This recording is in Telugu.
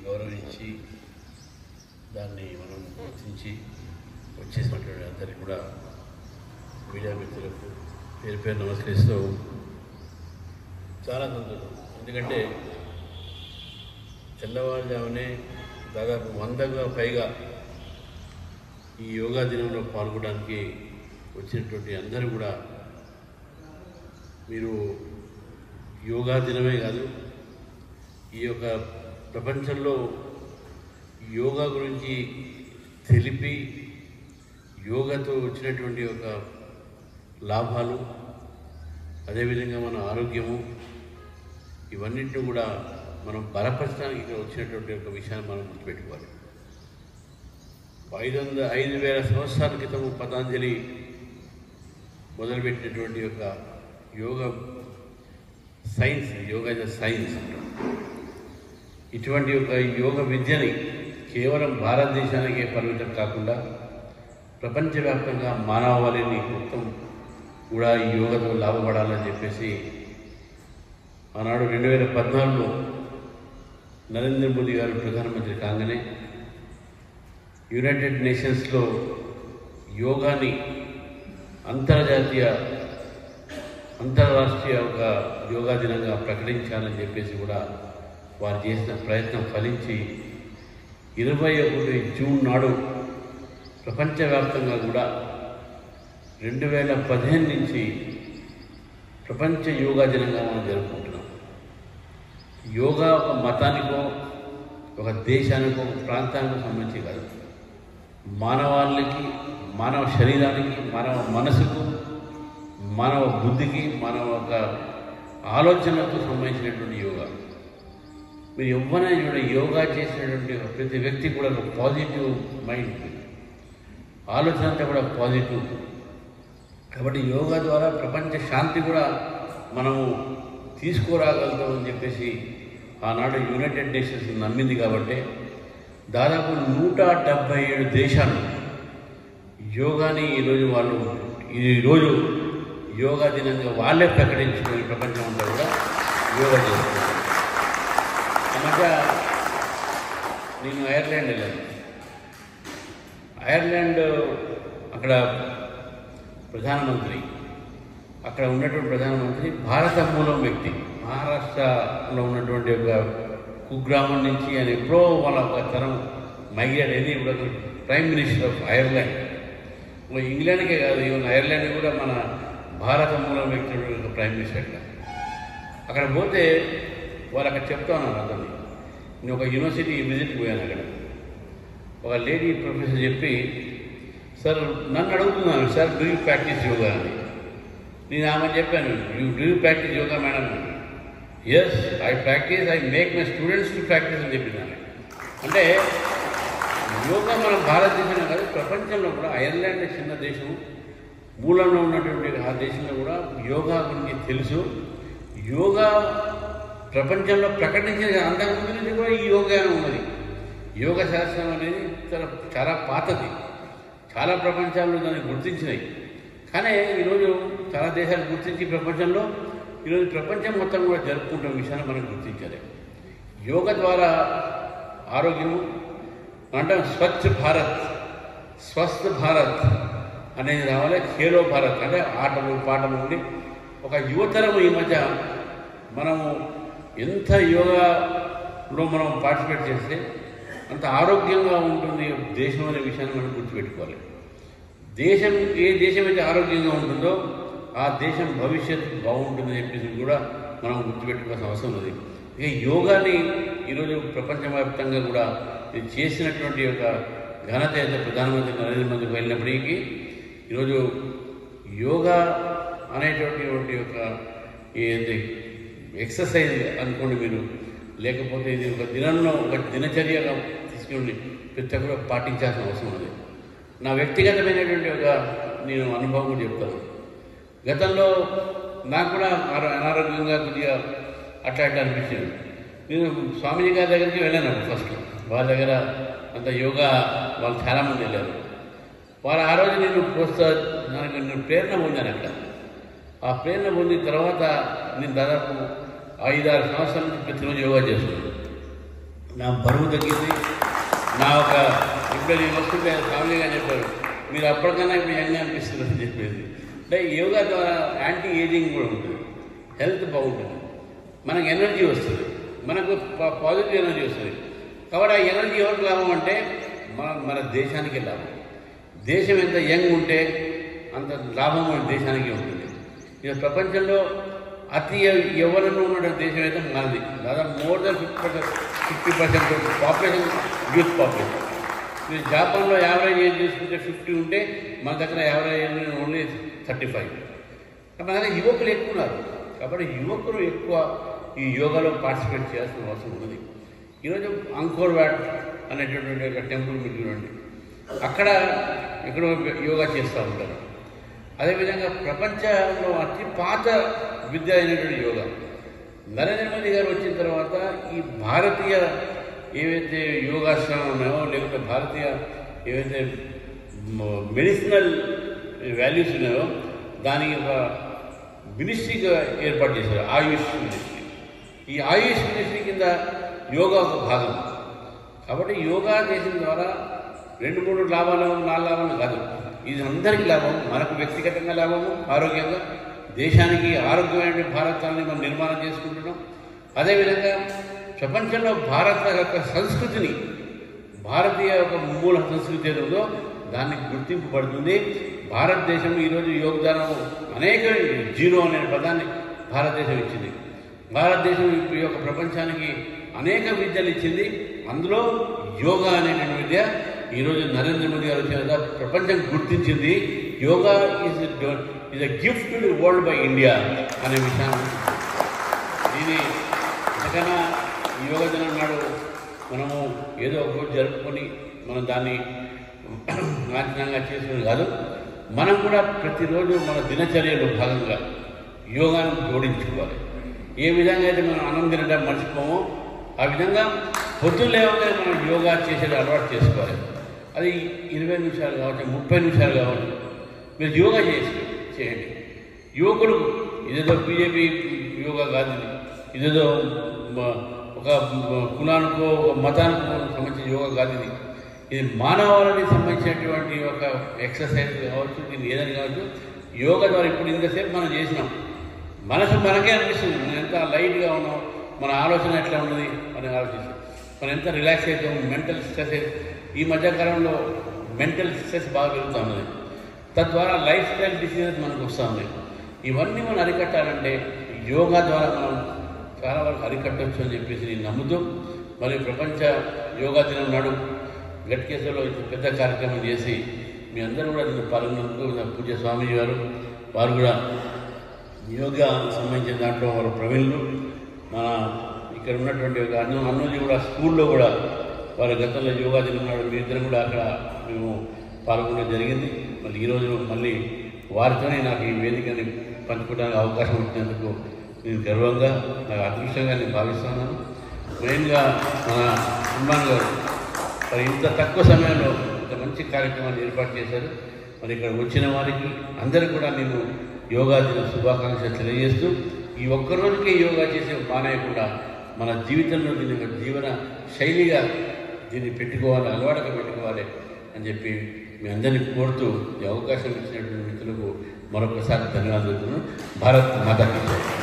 గౌరవించి దాన్ని మనం గుర్తించి వచ్చేసినటువంటి అందరికీ కూడా మీడియా మిత్రులకు పేరు పేరు నమస్కరిస్తూ చాలా సంతోషం ఎందుకంటే తెల్లవారుజామునే దాదాపు వందగా పైగా ఈ యోగా దినంలో పాల్గొనడానికి వచ్చినటువంటి అందరూ కూడా మీరు యోగా దినమే కాదు ఈ యొక్క ప్రపంచంలో యోగా గురించి తెలిపి యోగాతో వచ్చినటువంటి ఒక లాభాలు అదేవిధంగా మన ఆరోగ్యము ఇవన్నింటిని కూడా మనం బలపరచడానికి ఇక్కడ వచ్చినటువంటి ఒక విషయాన్ని మనం గుర్తుపెట్టుకోవాలి ఐదు వందల ఐదు వేల సంవత్సరాల క్రితం పతాంజలి మొదలుపెట్టినటువంటి యొక్క yoga science yoga is science అంటాం ఇటువంటి ఒక యోగ విద్యని కేవలం భారతదేశానికే పరిమితం కాకుండా ప్రపంచవ్యాప్తంగా మానవాళిని మొత్తం కూడా ఈ యోగతో లాభపడాలని చెప్పేసి ఆనాడు రెండు వేల పద్నాలుగులో నరేంద్ర మోదీ గారు ప్రధానమంత్రి కాగానే యునైటెడ్ నేషన్స్లో యోగాని అంతర్జాతీయ అంతర్రాష్ట్రీయ ఒక యోగా దినంగా ప్రకటించాలని చెప్పేసి కూడా వారు చేసిన ప్రయత్నం ఫలించి ఇరవై ఒకటి జూన్ నాడు ప్రపంచవ్యాప్తంగా కూడా రెండు వేల పదిహేను నుంచి ప్రపంచ యోగా దినంగా మనం జరుపుకుంటున్నాం యోగా ఒక మతానికో ఒక దేశానికో ఒక ప్రాంతానికో సంబంధించి కాదు మానవాళికి మానవ శరీరానికి మానవ మనసుకు మానవ బుద్ధికి మానవ ఒక ఆలోచనకు సంబంధించినటువంటి యోగా మీరు ఎవరైనా చూడండి యోగా చేసినటువంటి ప్రతి వ్యక్తి కూడా ఒక పాజిటివ్ మైండ్ ఉంటుంది ఆలోచన అంతా కూడా పాజిటివ్ కాబట్టి యోగా ద్వారా ప్రపంచ శాంతి కూడా మనము తీసుకురాగలుగుతామని చెప్పేసి ఆనాడు యునైటెడ్ నేషన్స్ నమ్మింది కాబట్టి దాదాపు నూట డెబ్భై ఏడు దేశాలు యోగాని ఈరోజు వాళ్ళు ఈరోజు యోగా దినంగా వాళ్ళే ప్రకటించుకొని ప్రపంచం అంతా కూడా యోగా చేస్తున్నారు ఈ మధ్య నేను ఐర్లాండ్ వెళ్ళాను ఐర్లాండ్ అక్కడ ప్రధానమంత్రి అక్కడ ఉన్నటువంటి ప్రధానమంత్రి భారత మూలం వ్యక్తి మహారాష్ట్రలో ఉన్నటువంటి ఒక కుగ్రామం నుంచి ఆయన ఎప్పుడో వాళ్ళ ఒక తరం మైగ్రేట్ అయింది ఇప్పుడు అతను ప్రైమ్ మినిస్టర్ ఆఫ్ ఐర్లాండ్ ఓ ఇంగ్లాండ్కే కాదు ఈవెన్ ఐర్లాండ్ కూడా మన భారత మూలం వ్యక్తి ఒక ప్రైమ్ మినిస్టర్గా అక్కడ పోతే వాళ్ళు అక్కడ చెప్తా ఉన్నారు అతన్ని నేను ఒక యూనివర్సిటీ విజిట్కి పోయాను అక్కడ ఒక లేడీ ప్రొఫెసర్ చెప్పి సార్ నన్ను అడుగుతున్నాను sir do you practice yoga అని నేను ఆమె చెప్పాను you do you practice yoga madam yes I practice I make my students to practice అని చెప్పినాను అంటే యోగా మన భారతదేశంలో కాదు ప్రపంచంలో కూడా ఐర్లాండ్ చిన్న దేశం మూలంలో ఉన్నటువంటి ఆ దేశంలో కూడా యోగా గురించి తెలుసు యోగా ప్రపంచంలో ప్రకటించిన అంతకుముందు నుంచి కూడా ఈ యోగా ఉన్నది యోగ శాస్త్రం అనేది చాలా చాలా పాతది చాలా ప్రపంచాల్లో దాన్ని గుర్తించినాయి కానీ ఈరోజు చాలా దేశాలు గుర్తించి ప్రపంచంలో ఈరోజు ప్రపంచం మొత్తం కూడా జరుపుకుంటున్న విషయాన్ని మనం గుర్తించాలి యోగ ద్వారా ఆరోగ్యము అంటే స్వచ్ఛ భారత్ స్వస్థ భారత్ అనేది రావాలి ఖేలో భారత్ అంటే ఆటలు పాటలు ఉండి ఒక యువతరం ఈ మధ్య మనము ఎంత యోగాలో మనం పార్టిసిపేట్ చేస్తే అంత ఆరోగ్యంగా ఉంటుంది దేశం అనే విషయాన్ని మనం గుర్తుపెట్టుకోవాలి దేశం ఏ దేశం అయితే ఆరోగ్యంగా ఉంటుందో ఆ దేశం భవిష్యత్తు బాగుంటుందని చెప్పేసి కూడా మనం గుర్తుపెట్టుకోవాల్సిన అవసరం ఉంది ఇక యోగాని ఈరోజు ప్రపంచవ్యాప్తంగా కూడా ఇది చేసినటువంటి ఒక ఘనత అయితే ప్రధానమంత్రి నరేంద్ర మోదీకి వెళ్ళినప్పటికీ ఈరోజు యోగా అనేటటువంటి ఒక ఏంటి ఎక్సర్సైజ్ అనుకోండి మీరు లేకపోతే ఇది ఒక దినంలో ఒక దినచర్యగా తీసుకుని ప్రతి ఒక్కరు పాటించాల్సిన అవసరం ఉంది నా వ్యక్తిగతమైనటువంటి ఒక నేను అనుభవం కూడా చెప్తాను గతంలో నాకు కూడా ఆరో- అనారోగ్యంగా కొద్దిగా అట్లా అట్లా అనిపించింది నేను స్వామీజీ గారి దగ్గరికి వెళ్ళాను ఫస్ట్ వాళ్ళ దగ్గర అంత యోగా వాళ్ళు చాలామంది వెళ్ళారు వారు ఆ రోజు నేను ప్రోత్సాహ నాకు నేను ప్రేరణ పొందాను అక్కడ ఆ ప్రేరణ పొందిన తర్వాత నేను దాదాపు ఐదారు సంవత్సరాల నుంచి ప్రతిరోజు యోగా చేస్తున్నాను నా బరువు తగ్గింది నా ఒక ఇప్పుడు నేను వస్తుంటే ఫ్యామిలీగా చెప్పారు మీరు అప్పటికన్నా ఇప్పుడు యంగ్ అనిపిస్తున్నారు అని చెప్పేసి అంటే యోగా ద్వారా యాంటీ ఏజింగ్ కూడా ఉంటుంది హెల్త్ బాగుంటుంది మనకు ఎనర్జీ వస్తుంది మనకు పా- పాజిటివ్ ఎనర్జీ వస్తుంది కాబట్టి ఆ ఎనర్జీ ఎవరికి లాభం అంటే మన మన దేశానికి లాభం దేశం ఎంత యంగ్ ఉంటే అంత లాభం మన దేశానికి ఉంటుంది ఇక ప్రపంచంలో అతి యవ్వనంలో ఉన్న దేశం అయితే మనది దాదాపు more than fifty percent fifty percent population youth population మీరు జాపాన్లో యావరేజ్ ఏజ్ చూసుకుంటే ఫిఫ్టీ ఉంటే మన దగ్గర average age only thirty five మన దగ్గర యువకులు ఎక్కువ ఉన్నారు కాబట్టి యువకులు ఎక్కువ ఈ యోగాలో పార్టిసిపేట్ చేయాల్సిన అవసరం ఉంది ఈరోజు అంకోర్ వ్యాట్ అనేటటువంటి ఒక టెంపుల్ మీరు చూడండి అక్కడ ఎక్కడో యోగా చేస్తూ ఉంటారు అదేవిధంగా ప్రపంచంలో అతి పాత విద్య అయినటువంటి యోగా నరేంద్ర మోదీ గారు వచ్చిన తర్వాత ఈ భారతీయ ఏవైతే యోగాసనం ఉన్నాయో లేకపోతే భారతీయ ఏవైతే మెడిసినల్ వాల్యూస్ ఉన్నాయో దానికి ఒక మినిస్ట్రీగా ఏర్పాటు చేశారు ఆయుష్ మినిస్ట్రీ ఈ ఆయుష్ మినిస్ట్రీ కింద యోగా ఒక భాగం కాబట్టి యోగా చేసిన ద్వారా రెండు మూడు లాభాలు నాలుగు లాభాలు కాదు ఇది అందరికీ లాభం మనకు వ్యక్తిగతంగా లాభము ఆరోగ్యంగా దేశానికి ఆరోగ్యమైన భారతాన్ని మనం నిర్మాణం చేసుకుంటున్నాం అదేవిధంగా ప్రపంచంలో భారత యొక్క సంస్కృతిని భారతీయ యొక్క మూల సంస్కృతి ఏదో ఉందో దానికి గుర్తింపు పడుతుంది భారతదేశం ఈరోజు యోగదానం అనేక జీరో అనే పదాన్ని భారతదేశం ఇచ్చింది భారతదేశం ఈ యొక్క ప్రపంచానికి అనేక విద్యలు ఇచ్చింది అందులో యోగా అనేటువంటి విద్య ఈరోజు నరేంద్ర మోదీ గారు వచ్చిన తర్వాత ప్రపంచం గుర్తించింది yoga is is a gift to the world by India అనే విషయాన్ని ఇది ఎంతకన్నా ఈ యోగా దినం నాడు మనము ఏదో ఒక రోజు జరుపుకొని మనం దాన్ని లాంఛనంగా చేసుకుని కాదు మనం కూడా ప్రతిరోజు మన దినచర్యలో భాగంగా యోగాను జోడించుకోవాలి ఏ విధంగా అయితే మనం అన్నం తినడం మర్చిపోమో ఆ విధంగా పొద్దున్న లేవగానే మనం యోగా చేసేది అలవాటు చేసుకోవాలి అది ఇరవై నిమిషాలు కావచ్చు ముప్పై నిమిషాలు కావచ్చు మీరు యోగా చేసి చేయండి యువకుడు ఇదేదో బీజేపీ యోగా కాదు ఇది ఇదేదో మ- ఒక మ- కులానికో ఒక మతానికో సంబంధించిన యోగా కాదు ఇది ఇది మానవాళికి సంబంధించినటువంటి ఒక ఎక్సర్సైజ్ కావచ్చు దీన్ని ఏదైనా కావచ్చు యోగా ద్వారా ఇప్పుడు ఇంతసేపు మనం చేసినాం మనసు మనకే అనిపిస్తుంది మనం ఎంత లైట్గా ఉన్నాం మన ఆలోచన ఎట్లా ఉన్నది అని ఆలోచిస్తాం మనం ఎంత రిలాక్స్ అవుతాం మెంటల్ స్ట్రెస్ ఈ మధ్యకాలంలో మెంటల్ స్ట్రెస్ బాగా పెరుగుతూ ఉన్నది తద్వారా లైఫ్ స్టైల్ డిసీజెస్ మనకు వస్తూ ఉన్నాయి ఇవన్నీ మనం అరికట్టాలంటే యోగా ద్వారా మనం చాలా వరకు అరికట్టవచ్చు అని చెప్పేసి నేను నమ్ముతూ మరి ప్రపంచ యోగా దినం నాడు గట్కేసలో ఇంత పెద్ద కార్యక్రమం చేసి మీ అందరూ కూడా దీన్ని పాల్గొన్నందుకు నా పూజ్య స్వామి గారు వారు కూడా యోగా సంబంధించిన దాంట్లో వారు ప్రవీణులు మన ఇక్కడ ఉన్నటువంటి ఒక అన్న అన్నోజీ కూడా స్కూల్లో కూడా వారి గతంలో యోగా దినం నాడు మీ ఇద్దరు కూడా అక్కడ మేము పాల్గొనడం జరిగింది మళ్ళీ ఈరోజు మళ్ళీ వారితోనే నాకు ఈ వేదికని పంచుకోవడానికి అవకాశం ఇచ్చినందుకు నేను గర్వంగా నాకు అదృష్టంగా నేను భావిస్తున్నాను మెయిన్గా మన హనుమాన్ గారు మరి ఇంత తక్కువ సమయంలో ఇంత మంచి కార్యక్రమాన్ని ఏర్పాటు చేశారు మరి ఇక్కడ వచ్చిన వారికి అందరికీ కూడా నేను యోగా దిన శుభాకాంక్షలు తెలియజేస్తూ ఈ ఒక్క రోజుకే యోగా చేసే మానేయకుండా మన జీవితంలో దీన్ని ఒక జీవన శైలిగా దీన్ని పెట్టుకోవాలి అలవాటుగా పెట్టుకోవాలి అని చెప్పి మీ అందరినీ కోరుతూ ఈ అవకాశం ఇచ్చినటువంటి మిత్రులకు మరొకసారి ధన్యవాదాలు భారత్ మాతాకి జై.